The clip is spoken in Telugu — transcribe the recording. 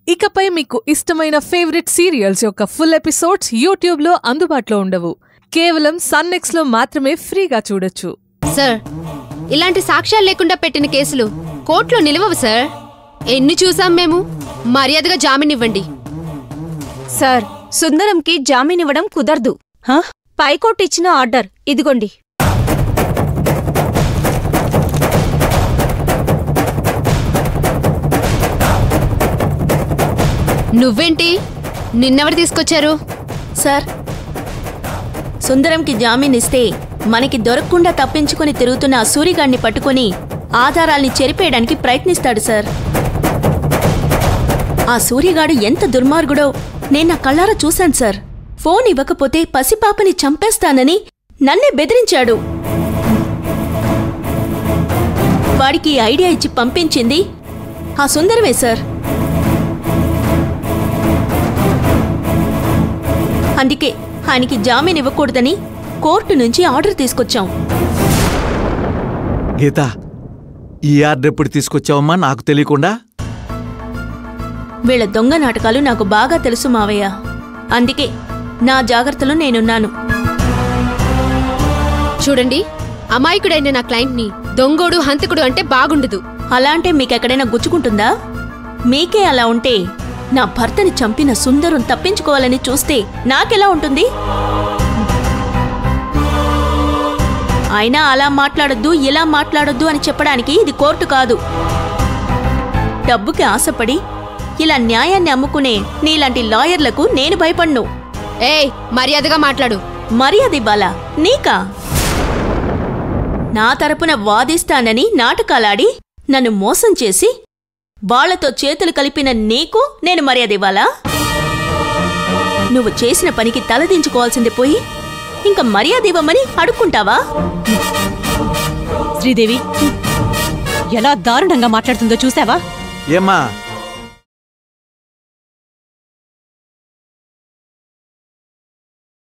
ఇకపై మీకు ఇష్టమైన ఫేవరెట్ సీరియల్స్ యొక్క ఫుల్ ఎపిసోడ్స్ యూట్యూబ్లో అందుబాటులో ఉండవు కేవలం సన్నెక్స్లో మాత్రమే ఫ్రీగా చూడొచ్చు సార్ ఇలాంటి సాక్ష్యాలు లేకుండా పెట్టిన కేసులు కోర్టులో నిలవవు సార్ ఎన్ని చూసాం మేము మర్యాదగా జామీన్ ఇవ్వండి సార్ సుందరంకి జామీన్ ఇవ్వడం కుదరదు హా? పైకోర్టు ఇచ్చిన ఆర్డర్ ఇదిగోండి నువ్వేంటి నిన్నెవరు తీసుకొచ్చారు సార్ సుందరంకి జామీన్ ఇస్తే మనకి దొరకకుండా తప్పించుకొని తిరుగుతున్న ఆ సూరిగాడిని పట్టుకొని ఆధారాల్ని చెరిపేయడానికి ప్రయత్నిస్తాడు సార్ ఆ సూర్యగాడు ఎంత దుర్మార్గుడో నేను నా కళ్ళారా చూశాను సార్ ఫోన్ ఇవ్వకపోతే పసిపాపని చంపేస్తానని నన్నే బెదిరించాడు వాడికి ఈ ఐడియా ఇచ్చి పంపించింది ఆ సుందరమే సార్ అందుకే ఆయనకి జామీన్ ఇవ్వకూడదని కోర్టు నుంచి ఆర్డర్ తీసుకొచ్చాం గీత ఈ ఆర్డర్ ఎప్పుడు తీసుకొచ్చావమ్మా నాకు తెలియకుండా వీళ్ళ దొంగ నాటకాలు నాకు బాగా తెలుసు మావయ్య అందుకే నా జాగ్రత్తలో నేనున్నాను చూడండి అమాయకుడైన నా క్లయింట్ని దొంగోడు హంతకుడు అంటే బాగుండదు అలా అంటే మీకెక్కడైనా గుచ్చుకుంటుందా మీకే అలా ఉంటే నా భర్తని చంపిన సుందరం తప్పించుకోవాలని చూస్తే నాకెలా ఉంటుంది అయినా అలా మాట్లాడొద్దు ఇలా మాట్లాడొద్దు అని చెప్పడానికి ఇది కోర్టు కాదు డబ్బుకి ఆశపడి ఇలా న్యాయాన్ని అమ్ముకునే నీలాంటి లాయర్లకు నేను భయపడ్ను ఏయ్ మర్యాదగా మాట్లాడు మర్యాద ఇవ్వాలా నీకా నా తరపున వాదిస్తానని నాటకాలాడి నన్ను మోసం చేసి వాళ్లతో చేతులు కలిపిన నీకు నేను మర్యాద ఇవ్వాలా నువ్వు చేసిన పనికి తలదించుకోవాల్సింది పోయి ఇంకా మర్యాద ఇవ్వమని అడుక్కుంటావా శ్రీదేవి ఎలా దారుణంగా మాట్లాడుతుందో చూసావా ఏమ్మా